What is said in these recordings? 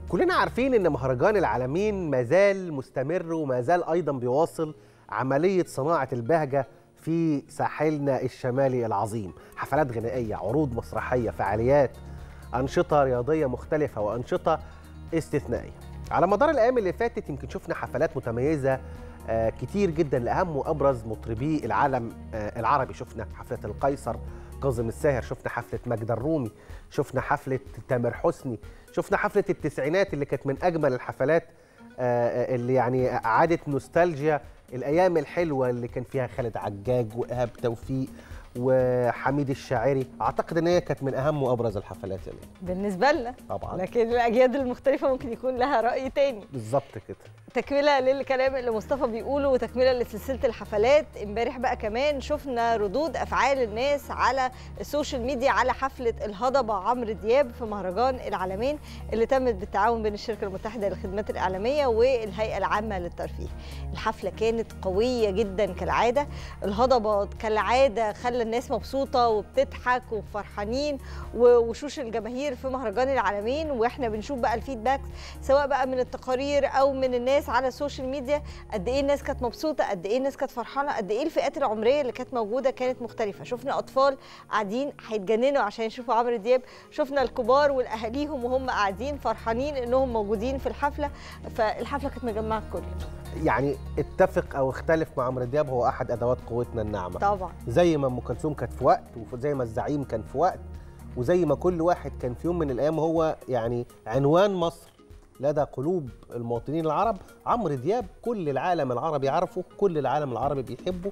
كلنا عارفين ان مهرجان العالمين ما زال مستمر وما زال ايضا بيواصل عمليه صناعه البهجه في ساحلنا الشمالي العظيم حفلات غنائيه عروض مسرحيه فعاليات انشطه رياضيه مختلفه وانشطه استثنائيه على مدار الايام اللي فاتت يمكن شفنا حفلات متميزه آه، كتير جدا لاهم وابرز مطربي العالم آه، العربي شفنا حفله القيصر كاظم الساهر شفنا حفله ماجدة الرومي شفنا حفله تامر حسني شفنا حفله التسعينات اللي كانت من اجمل الحفلات آه، اللي يعني اعادت نوستالجيا الايام الحلوه اللي كان فيها خالد عجاج وايهاب توفيق وحميد الشاعري اعتقد ان هي كانت من eهم وابرز الحفلات يعني بالنسبه لنا طبعا لكن الاجيال المختلفه ممكن يكون لها راي تاني بالظبط كده تكمله للكلام اللي مصطفى بيقوله وتكمله لسلسله الحفلات امبارح بقى كمان شفنا ردود افعال الناس على السوشيال ميديا على حفله الهضبه عمرو دياب في مهرجان العالمين اللي تمت بالتعاون بين الشركه المتحده للخدمات الاعلاميه والهيئه العامه للترفيه الحفله كانت قويه جدا كالعاده الهضبه كالعاده خلى الناس مبسوطه وبتضحك وفرحانين ووشوش الجماهير في مهرجان العالمين واحنا بنشوف بقى الفيدباك سواء بقى من التقارير او من الناس على السوشيال ميديا قد ايه الناس كانت مبسوطه قد ايه الناس كانت فرحانه قد ايه الفئات العمريه اللي كانت موجوده كانت مختلفه شفنا اطفال قاعدين هيتجننوا عشان يشوفوا عمرو دياب شفنا الكبار والاهاليهم وهم قاعدين فرحانين انهم موجودين في الحفله فالحفله كانت مجمعه الكل يعني اتفق او اختلف مع عمرو دياب هو احد ادوات قوتنا الناعمه طبعا زي ما ام كلثوم كانت في وقت وزي ما الزعيم كان في وقت وزي ما كل واحد كان في يوم من الايام هو يعني عنوان مصر لدى قلوب المواطنين العرب عمرو دياب كل العالم العربي عارفه كل العالم العربي بيحبه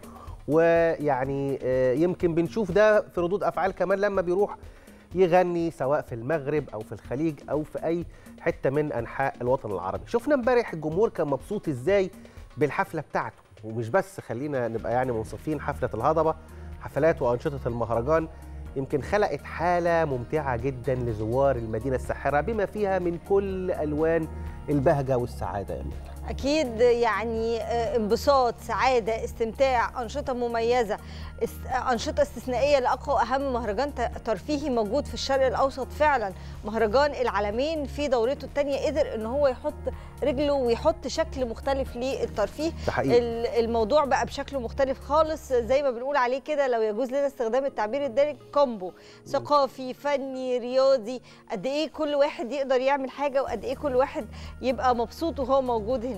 ويعني آه، يمكن بنشوف ده في ردود افعال كمان لما بيروح يغني سواء في المغرب او في الخليج او في اي حته من انحاء الوطن العربي شفنا امبارح الجمهور كان مبسوط ازاي بالحفله بتاعته ومش بس خلينا نبقى يعني منصفين حفله الهضبه حفلات وانشطه المهرجان يمكن خلقت حاله ممتعه جدا لزوار المدينه الساحره بما فيها من كل الوان البهجه والسعاده يعني. اكيد يعني آه، انبساط سعاده استمتاع انشطه مميزه است- انشطه استثنائيه لاقوى واهم مهرجان ت- ترفيهي موجود في الشرق الاوسط فعلا مهرجان العالمين في دورته الثانيه قدر ان هو يحط رجله ويحط شكل مختلف للترفيه ده حقيقي ال- الموضوع بقى بشكل مختلف خالص زي ما بنقول عليه كده لو يجوز لنا استخدام التعبير الدارج كومبو ثقافي فني رياضي قد ايه كل واحد يقدر يعمل حاجه وقد ايه كل واحد يبقى مبسوط وهو موجود